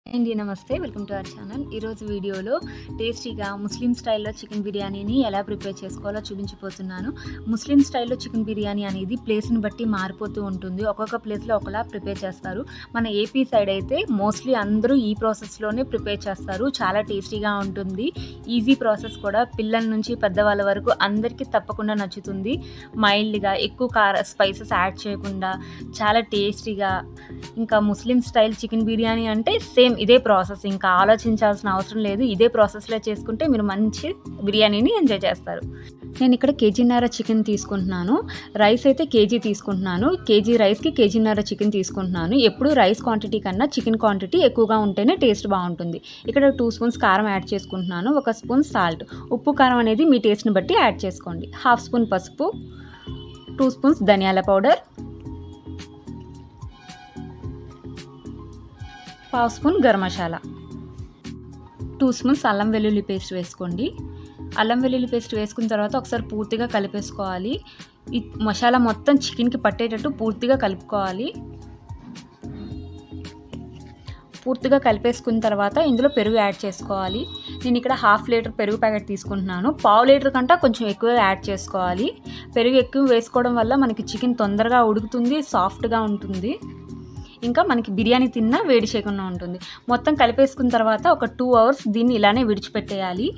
అండి నమస్తే welcome to our channel ఈరోజు వీడియోలో టేస్టీగా ముస్లిం స్టైల్లో చికెన్ బిర్యానీని ఎలా ప్రిపేర్ చేసుకోవాలో చూపించిపోతున్నాను ముస్లిం స్టైల్లో చికెన్ బిర్యానీ అనేది ప్లేస్ని బట్టి మారిపోతూ ఉంటుంది ఒక్కొక్క ప్లేస్లో ఒకలా ప్రిపేర్ చేస్తారు మన ఏపీ సైడ్ అయితే మోస్ట్లీ అందరూ ఈ ప్రాసెస్లోనే ప్రిపేర్ చేస్తారు చాలా టేస్టీగా ఉంటుంది ఈజీ ప్రాసెస్ కూడా పిల్లల నుంచి పెద్దవాళ్ళ వరకు అందరికీ తప్పకుండా నచ్చుతుంది మైల్డ్గా ఎక్కువ కార స్పైసెస్ యాడ్ చేయకుండా చాలా టేస్టీగా ఇంకా ముస్లిం స్టైల్ చికెన్ బిర్యానీ అంటే సేమ్ ఇదే ప్రాసెస్ ఇంకా ఆలోచించాల్సిన అవసరం లేదు ఇదే ప్రాసెస్లో చేసుకుంటే మీరు మంచి బిర్యానీని ఎంజాయ్ చేస్తారు నేను ఇక్కడ కేజీన్నర చికెన్ తీసుకుంటున్నాను రైస్ అయితే కేజీ తీసుకుంటున్నాను కేజీ రైస్కి కేజీన్నర చికెన్ తీసుకుంటున్నాను ఎప్పుడు రైస్ క్వాంటిటీ కన్నా చికెన్ క్వాంటిటీ ఎక్కువగా ఉంటేనే టేస్ట్ బాగుంటుంది ఇక్కడ టూ స్పూన్స్ కారం యాడ్ చేసుకుంటున్నాను ఒక స్పూన్ సాల్ట్ ఉప్పు కారం అనేది మీ టేస్ట్ని బట్టి యాడ్ చేసుకోండి హాఫ్ స్పూన్ పసుపు టూ స్పూన్స్ ధనియాల పౌడర్ పావు spoon garam masala two spoons అల్లం వెల్లుల్లి పేస్ట్ వేసుకోండి అల్లం వెల్లుల్లి పేస్ట్ వేసుకున్న తర్వాత ఒకసారి పూర్తిగా కలిపేసుకోవాలి ఈ మసాలా మొత్తం చికెన్కి పట్టేటట్టు పూర్తిగా కలుపుకోవాలి పూర్తిగా కలిపేసుకున్న తర్వాత ఇందులో పెరుగు యాడ్ చేసుకోవాలి నేను ఇక్కడ హాఫ్ లీటర్ పెరుగు ప్యాకెట్ తీసుకుంటున్నాను పావు లీటర్ కంటే కొంచెం ఎక్కువ యాడ్ చేసుకోవాలి పెరుగు ఎక్కువ వేసుకోవడం వల్ల మనకి చికెన్ తొందరగా ఉడుకుతుంది సాఫ్ట్గా ఉంటుంది ఇంకా మనకి బిర్యానీ తిన్నా వేడి చేయకుండా ఉంటుంది మొత్తం కలిపేసుకున్న తర్వాత ఒక టూ అవర్స్ దీన్ని ఇలానే విడిచిపెట్టేయాలి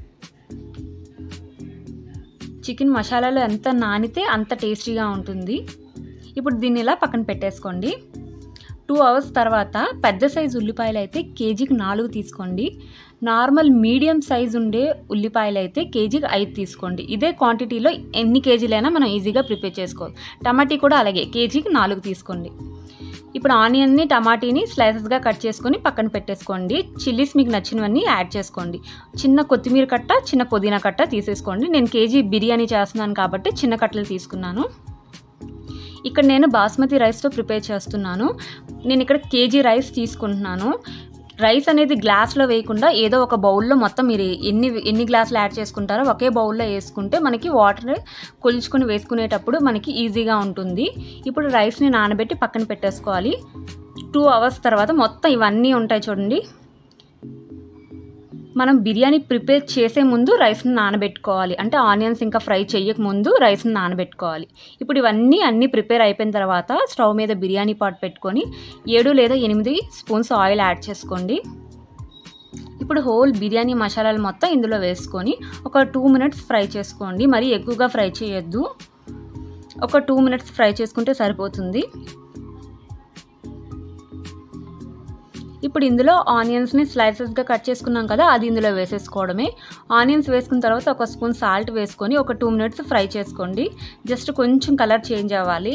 చికెన్ మసాలాలో ఎంత నానితే అంత టేస్టీగా ఉంటుంది ఇప్పుడు దీన్ని ఇలా పక్కన పెట్టేసుకోండి టూ అవర్స్ తర్వాత పెద్ద సైజు ఉల్లిపాయలు అయితే కేజీకి నాలుగు తీసుకోండి నార్మల్ మీడియం సైజు ఉండే ఉల్లిపాయలు అయితే కేజీకి ఐదు తీసుకోండి ఇదే క్వాంటిటీలో ఎన్ని కేజీలైనా మనం ఈజీగా ప్రిపేర్ చేసుకోవాలి టమాటీ కూడా అలాగే కేజీకి నాలుగు తీసుకోండి ఇప్పుడు ఆనియన్ని టమాటీని స్లైసెస్గా కట్ చేసుకొని పక్కన పెట్టేసుకోండి చిల్లీస్ మీకు నచ్చినవన్నీ యాడ్ చేసుకోండి చిన్న కొత్తిమీర కట్ట చిన్న పుదీనా కట్ట తీసేసుకోండి నేను కేజీ బిర్యానీ చేస్తున్నాను కాబట్టి చిన్న కట్టలు తీసుకున్నాను ఇక్కడ నేను బాస్మతి రైస్తో ప్రిపేర్ చేస్తున్నాను నేను ఇక్కడ కేజీ రైస్ తీసుకుంటున్నాను రైస్ అనేది గ్లాస్లో వేయకుండా ఏదో ఒక బౌల్లో మొత్తం మీరు ఎన్ని ఎన్ని గ్లాసులు యాడ్ చేసుకుంటారో ఒకే బౌల్లో వేసుకుంటే మనకి వాటర్ కొలుచుకొని వేసుకునేటప్పుడు మనకి ఈజీగా ఉంటుంది ఇప్పుడు రైస్ని నానబెట్టి పక్కన పెట్టేసుకోవాలి టూ అవర్స్ తర్వాత మొత్తం ఇవన్నీ ఉంటాయి చూడండి మనం బిర్యానీ ప్రిపేర్ చేసే ముందు రైస్ని నానబెట్టుకోవాలి అంటే ఆనియన్స్ ఇంకా ఫ్రై చేయక ముందు రైస్ని నానబెట్టుకోవాలి ఇప్పుడు ఇవన్నీ అన్నీ ప్రిపేర్ అయిపోయిన తర్వాత స్టవ్ మీద బిర్యానీ పాట్ పెట్టుకొని ఏడు లేదా ఎనిమిది స్పూన్స్ ఆయిల్ యాడ్ చేసుకోండి ఇప్పుడు హోల్ బిర్యానీ మసాలాలు మొత్తం ఇందులో వేసుకొని ఒక టూ మినిట్స్ ఫ్రై చేసుకోండి మరీ ఎక్కువగా ఫ్రై చేయొద్దు ఒక టూ మినిట్స్ ఫ్రై చేసుకుంటే సరిపోతుంది ఇప్పుడు ఇందులో ఆనియన్స్ని స్లైసెస్గా కట్ చేసుకున్నాం కదా అది ఇందులో వేసేసుకోవడమే ఆనియన్స్ వేసుకున్న తర్వాత ఒక స్పూన్ సాల్ట్ వేసుకొని ఒక టూ మినిట్స్ ఫ్రై చేసుకోండి జస్ట్ కొంచెం కలర్ చేంజ్ అవ్వాలి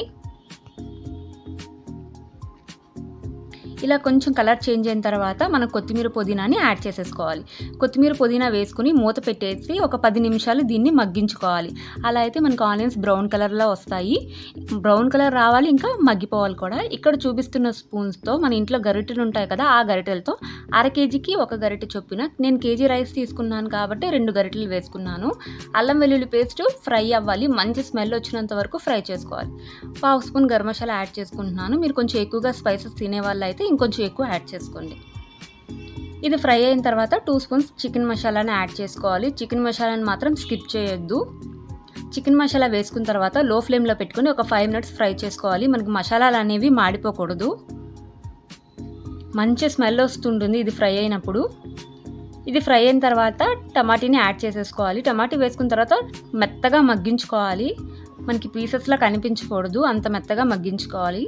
ఇలా కొంచెం కలర్ చేంజ్ అయిన తర్వాత మనం కొత్తిమీర పుదీనాని యాడ్ చేసేసుకోవాలి కొత్తిమీర పుదీనా వేసుకుని మూత పెట్టేసి ఒక పది నిమిషాలు దీన్ని మగ్గించుకోవాలి అలా అయితే మనకు ఆనియన్స్ బ్రౌన్ కలర్లో వస్తాయి బ్రౌన్ కలర్ రావాలి ఇంకా మగ్గిపోవాలి కూడా ఇక్కడ చూపిస్తున్న స్పూన్స్తో మన ఇంట్లో గరిటెలు ఉంటాయి కదా ఆ గరిటెలతో అర కేజీకి ఒక గరిటె చొప్పున నేను కేజీ రైస్ తీసుకున్నాను కాబట్టి రెండు గరిటెలు వేసుకున్నాను అల్లం వెల్లుల్లి పేస్ట్ ఫ్రై అవ్వాలి మంచి స్మెల్ వచ్చినంత వరకు ఫ్రై చేసుకోవాలి పావు స్పూన్ గరం మసాలా యాడ్ చేసుకుంటున్నాను మీరు కొంచెం ఎక్కువగా స్పైసెస్ తినే వాళ్ళు అయితే ఇంకొంచెం ఎక్కువ యాడ్ చేసుకోండి ఇది ఫ్రై అయిన తర్వాత టూ స్పూన్స్ చికెన్ మసాలాని యాడ్ చేసుకోవాలి చికెన్ మసాలాని మాత్రం స్కిప్ చేయొద్దు చికెన్ మసాలా వేసుకున్న తర్వాత లో ఫ్లేమ్లో పెట్టుకొని ఒక ఫైవ్ మినిట్స్ ఫ్రై చేసుకోవాలి మనకి మసాలాలు అనేవి మాడిపోకూడదు మంచి స్మెల్ వస్తుంటుంది ఇది ఫ్రై అయినప్పుడు ఇది ఫ్రై అయిన తర్వాత టమాటీని యాడ్ చేసేసుకోవాలి టమాటీ వేసుకున్న తర్వాత మెత్తగా మగ్గించుకోవాలి మనకి పీసెస్లా కనిపించకూడదు అంత మెత్తగా మగ్గించుకోవాలి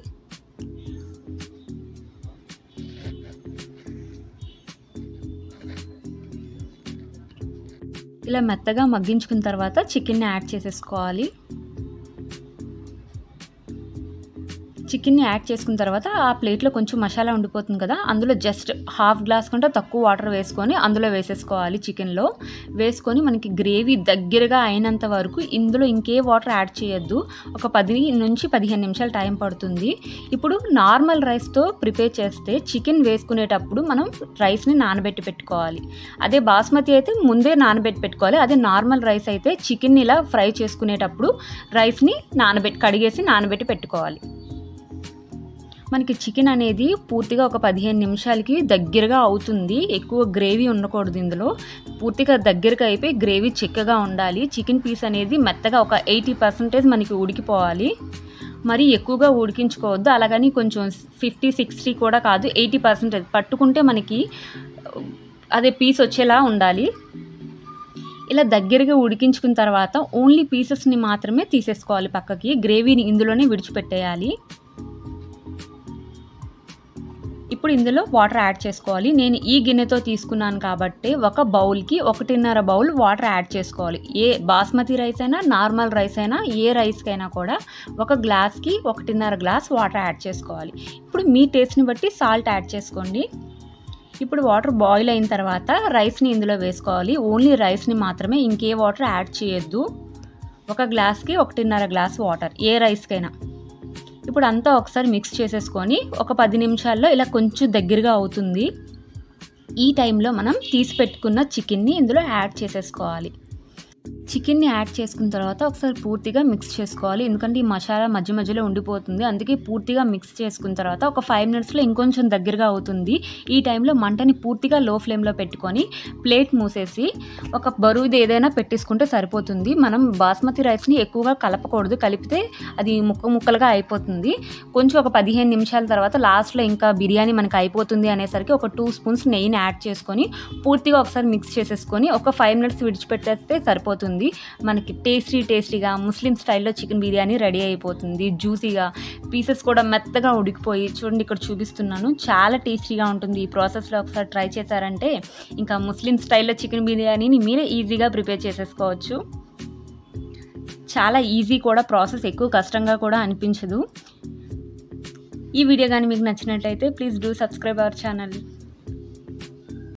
ఇలా మెత్తగా మగ్గించుకున్న తర్వాత చికెన్ని యాడ్ చేసేసుకోవాలి చికెన్ని యాడ్ చేసుకున్న తర్వాత ఆ ప్లేట్లో కొంచెం మసాలా ఉండిపోతుంది కదా అందులో జస్ట్ హాఫ్ గ్లాస్ కంటే తక్కువ వాటర్ వేసుకొని అందులో వేసేసుకోవాలి చికెన్లో వేసుకొని మనకి గ్రేవీ దగ్గరగా అయినంత వరకు ఇందులో ఇంకే వాటర్ యాడ్ చేయొద్దు ఒక పది నుంచి పదిహేను నిమిషాలు టైం పడుతుంది ఇప్పుడు నార్మల్ రైస్తో ప్రిపేర్ చేస్తే చికెన్ వేసుకునేటప్పుడు మనం రైస్ని నానబెట్టి పెట్టుకోవాలి అదే బాస్మతి అయితే ముందే నానబెట్టి పెట్టుకోవాలి అదే నార్మల్ రైస్ అయితే చికెన్ ఇలా ఫ్రై చేసుకునేటప్పుడు రైస్ని నానబెట్టి కడిగేసి నానబెట్టి పెట్టుకోవాలి మనకి చికెన్ అనేది పూర్తిగా ఒక పదిహేను నిమిషాలకి దగ్గరగా అవుతుంది ఎక్కువ గ్రేవీ ఉండకూడదు ఇందులో పూర్తిగా దగ్గరగా అయిపోయి గ్రేవీ చిక్కగా ఉండాలి చికెన్ పీస్ అనేది మెత్తగా ఒక ఎయిటీ పర్సెంటేజ్ మనకి ఉడికిపోవాలి మరి ఎక్కువగా ఉడికించుకోవద్దు అలాగని కొంచెం ఫిఫ్టీ సిక్స్టీ కూడా కాదు ఎయిటీ పర్సెంటేజ్ పట్టుకుంటే మనకి అదే పీస్ వచ్చేలా ఉండాలి ఇలా దగ్గరగా ఉడికించుకున్న తర్వాత ఓన్లీ పీసెస్ని మాత్రమే తీసేసుకోవాలి పక్కకి గ్రేవీని ఇందులోనే విడిచిపెట్టేయాలి ఇప్పుడు ఇందులో వాటర్ యాడ్ చేసుకోవాలి నేను ఈ గిన్నెతో తీసుకున్నాను కాబట్టి ఒక బౌల్కి ఒకటిన్నర బౌల్ వాటర్ యాడ్ చేసుకోవాలి ఏ బాస్మతి రైస్ అయినా నార్మల్ రైస్ అయినా ఏ రైస్కైనా కూడా ఒక గ్లాస్కి ఒకటిన్నర గ్లాస్ వాటర్ యాడ్ చేసుకోవాలి ఇప్పుడు మీ టేస్ట్ని బట్టి సాల్ట్ యాడ్ చేసుకోండి ఇప్పుడు వాటర్ బాయిల్ అయిన తర్వాత రైస్ని ఇందులో వేసుకోవాలి ఓన్లీ రైస్ని మాత్రమే ఇంకే వాటర్ యాడ్ చేయొద్దు ఒక గ్లాస్కి ఒకటిన్నర గ్లాస్ వాటర్ ఏ రైస్కైనా ఇప్పుడు అంతా ఒకసారి మిక్స్ చేసేసుకొని ఒక పది నిమిషాల్లో ఇలా కొంచెం దగ్గరగా అవుతుంది ఈ టైంలో మనం తీసి పెట్టుకున్న చికెన్ని ఇందులో యాడ్ చేసేసుకోవాలి చికెన్ని యాడ్ చేసుకున్న తర్వాత ఒకసారి పూర్తిగా మిక్స్ చేసుకోవాలి ఎందుకంటే ఈ మసాలా మధ్య మధ్యలో ఉండిపోతుంది అందుకే పూర్తిగా మిక్స్ చేసుకున్న తర్వాత ఒక ఫైవ్ మినిట్స్లో ఇంకొంచెం దగ్గరగా అవుతుంది ఈ టైంలో మంటని పూర్తిగా లో ఫ్లేమ్లో పెట్టుకొని ప్లేట్ మూసేసి ఒక బరువుది ఏదైనా పెట్టేసుకుంటే సరిపోతుంది మనం బాస్మతి రైస్ని ఎక్కువగా కలపకూడదు కలిపితే అది ముక్క ముక్కలుగా అయిపోతుంది కొంచెం ఒక పదిహేను నిమిషాల తర్వాత లాస్ట్లో ఇంకా బిర్యానీ మనకి అయిపోతుంది అనేసరికి ఒక టూ స్పూన్స్ నెయ్యిని యాడ్ చేసుకొని పూర్తిగా ఒకసారి మిక్స్ చేసేసుకొని ఒక ఫైవ్ మినిట్స్ విడిచిపెట్టేస్తే సరిపోతుంది మనకి టేస్టీ టేస్టీగా ముస్లిం స్టైల్లో చికెన్ బిర్యానీ రెడీ అయిపోతుంది జ్యూసీగా పీసెస్ కూడా మెత్తగా ఉడికిపోయి చూడండి ఇక్కడ చూపిస్తున్నాను చాలా టేస్టీగా ఉంటుంది ఈ ప్రాసెస్లో ఒకసారి ట్రై చేశారంటే ఇంకా ముస్లిం స్టైల్లో చికెన్ బిర్యానీని మీరే ఈజీగా ప్రిపేర్ చేసేసుకోవచ్చు చాలా ఈజీ కూడా ప్రాసెస్ ఎక్కువ కష్టంగా కూడా అనిపించదు ఈ వీడియో కానీ మీకు నచ్చినట్లయితే please do subscribe our channel